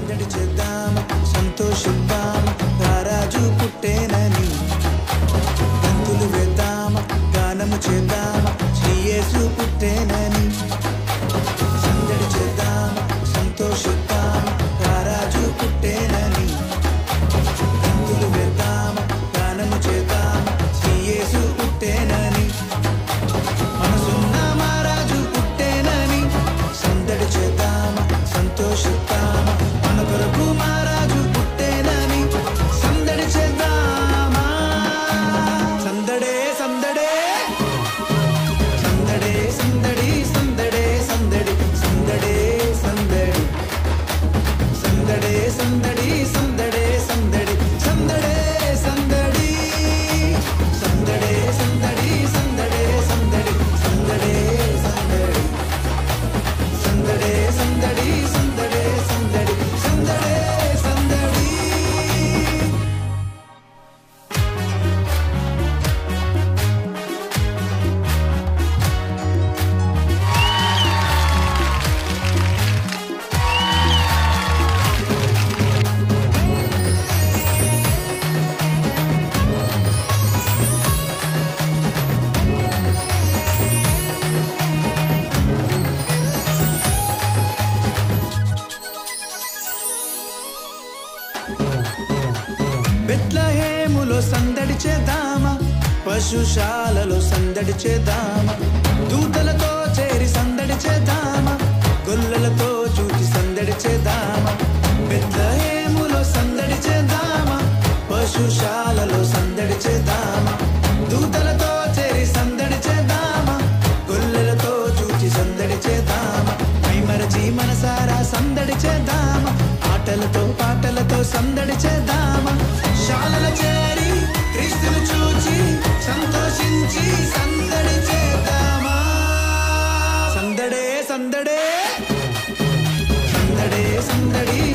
సందడి చేద్దాం సంతోషిద్దాం రారాజు పుట్టేనని గంతులు వేద్దాం గానము చేద్దాం శ్రీయేసు పుట్టేనని సందడి చేద్దాం సంతోషిద్దాం రారాజు పుట్టేనని గంతులు వేద్దాం గానము చేద్దాం శ్రీయేసు పుట్టేనని మనసున్న మహారాజు పుట్టేనని సందడి చేద్దాం సంతోషిద్దాం మన కొరకు మహారాజు పుట్టేనని సందడి చేద్దామా సందడే సందడే సందడే సందడి సందడే సందడి సందడే సందడి సందడే సందడి సందడే సందడి సందడే సందడి సందడే సందడి సందడే సందడి సందడే సందడి సందడే సందడి సందడే సందడి సందడే సందడి బెత్లహేములో సందడి చేద్దామా పశుశాలలో సందడి చేద్దామా దూతలతో చేరి సందడి చేద్దామా గొల్లలతో చూచి సందడి చేద్దామా బెత్లహేములో సందడి చేద్దామా పశుశాలలో సందడి చేద్దామా దూతలతో చేరి సందడి చేద్దామా గొల్లలతో చూచి సందడి చేద్దామా మైమరచి మనసారా సందడి చేద్దామా ఆటలతో పాటలతో సందడి చేద్దామా శాలల చేరి క్రీస్తును చూచి సంతోషించి సందడి చేద్దామా సందడే సందడే సందడే సందడి